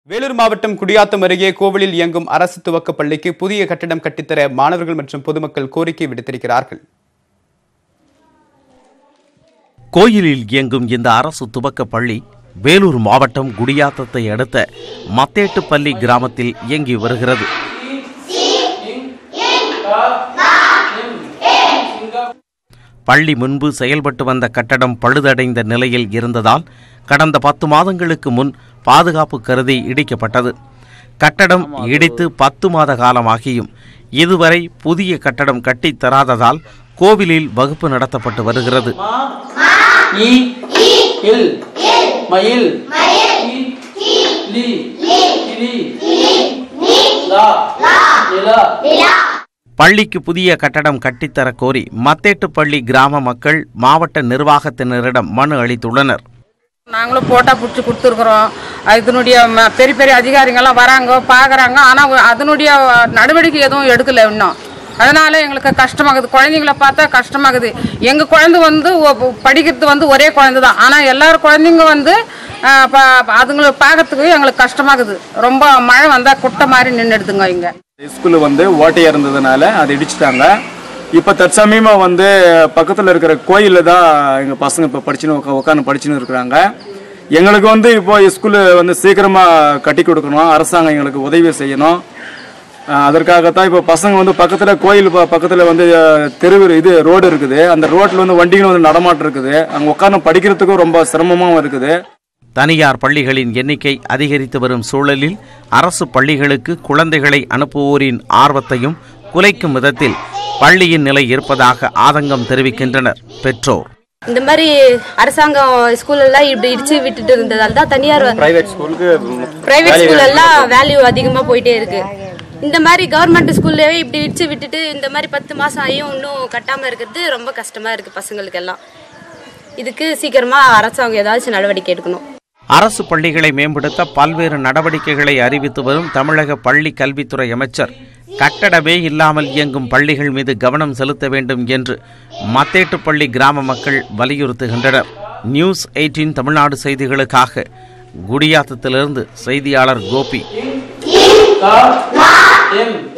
வேலூர் மாவட்டம் குடியாத்தம் அருகே கோவிலில் இயங்கும் அரசு துவக்க பள்ளிக்கு புதிய கட்டிடம் கட்டித்தர மாணவர்கள் மற்றும் பொதுமக்கள் கோரிக்கை விடுத்திருக்கிறார்கள் கோயிலில் இயங்கும் இந்த அரசு துவக்க பள்ளி வேலூர் மாவட்டம் குடியாத்தத்தை அடுத்த மத்தேட்டுப்பள்ளி கிராமத்தில் இயங்கி வருகிறது பள்ளி முன்பு செயல்பட்டு வந்த கட்டடம் பழுதடைந்த நிலையில் இருந்ததால் கடந்த பத்து மாதங்களுக்கு முன் பாதுகாப்பு கருதி இடிக்கப்பட்டது கட்டடம் இடித்து பத்து மாத காலமாகியும் இதுவரை புதிய கட்டடம் கட்டித் தராததால் கோவிலில் வகுப்பு நடத்தப்பட்டு வருகிறது இ இல் மயில் இ லி கிளி லா நிலா பள்ளிக்கு புதிய கட்டடம் கட்டித்தரக் கோரி மத்தேட்டுப்பள்ளி கிராம மக்கள் மாவட்ட நிர்வாகத்தினரிடம் மனு அளித்துள்ளனர் நாங்களும் போட்டா பிடிச்சி கொடுத்துருக்குறோம் இதனுடைய ம- பெரிய பெரிய அதிகாரிங்கெல்லாம் வராங்க பார்க்குறாங்க ஆனால் அதனுடைய நடவடிக்கை எதுவும் எடுக்கல இன்னும் அதனால எங்களுக்கு கஷ்டமாகுது குழந்தைங்கள பார்த்தா கஷ்டமாகுது எங்கள் குழந்தை வந்து ஒ- படிக்கிறது வந்து ஒரே குழந்தை தான் ஆனால் எல்லாரும் குழந்தைங்க வந்து ஆஹ், ப- அதுங்களை பார்க்கறதுக்கு எங்களுக்கு கஷ்டமாகுது ரொம்ப மழை வந்தால் குட்டை மாதிரி நின்றுடுதுங்க இங்கே ஸ்கூலு வந்து ஓட்டையாக இருந்ததுனால அதை இடிச்சிட்டாங்க இப்போ தற்சமயமாக வந்து பக்கத்தில் இருக்கிற கோயிலில் தான் எங்கள் பசங்க இப்போ படிச்சுன்னு உட்கா உட்காந்து படிச்சுன்னு இருக்கிறாங்க எங்களுக்கு வந்து இப்போ ஸ்கூலு வந்து சீக்கிரமாக கட்டி கொடுக்கணும் அரசாங்கம் எங்களுக்கு உதவி செய்யணும் அஹ் அதற்காகத்தான் இப்போ பசங்க வந்து பக்கத்தில் கோயில் ப- பக்கத்தில் வந்து அஹ், தெரு இது ரோடு இருக்குது அந்த ரோட்டில் வந்து வண்டிகள் வந்து நடமாட்டம் இருக்குது அங்கே உட்காந்து படிக்கிறதுக்கும் ரொம்ப சிரமமாகவும் இருக்குது தனியார் பள்ளிகளின் எண்ணிக்கை அதிகரித்து வரும் சூழலில் அரசு பள்ளிகளுக்கு குழந்தைகளை அனுப்புவோரின் ஆர்வத்தையும் குலைக்கும் விதத்தில் பள்ளியின் நிலை இருப்பதாக ஆதங்கம் தெரிவிக்கின்றனர் பெற்றோர் இந்த மாதிரி அரசாங்கம் ஸ்கூல் எல்லாம் இப்படி இடிச்சு விட்டுட்டு இருந்ததால தான் தனியார் பிரைவேட் ஸ்கூலுக்கு பிரைவேட் ஸ்கூல் எல்லாம் வேல்யூ அதிகமா போயிட்டே இருக்கு இந்த மாதிரி கவர்மெண்ட் ஸ்கூல்லவே இப்படி இடிச்சு விட்டுட்டு இந்த மாதிரி பத்து மாசம் ஆகியும் இன்னும் கட்டாம இருக்கிறது ரொம்ப கஷ்டமா இருக்கு பசங்களுக்கு எல்லாம் இதுக்கு சீக்கிரமா அரசாங்கம் ஏதாச்சும் நடவடிக்கை எடுக்கணும் அரசு பள்ளிகளை மேம்படுத்த பல்வேறு நடவடிக்கைகளை அறிவித்து வரும் தமிழக பள்ளி கல்வித்துறை அமைச்சர் கட்டடமே இல்லாமல் இயங்கும் பள்ளிகள் மீது கவனம் செலுத்த வேண்டும் என்று மத்தேட்டுப்பள்ளி கிராம மக்கள் வலியுறுத்துகின்றனர் நியூஸ் எயிட்டீன் தமிழ்நாடு செய்திகளுக்காக குடியாத்தத்திலிருந்து செய்தியாளர் கோபி கா எம்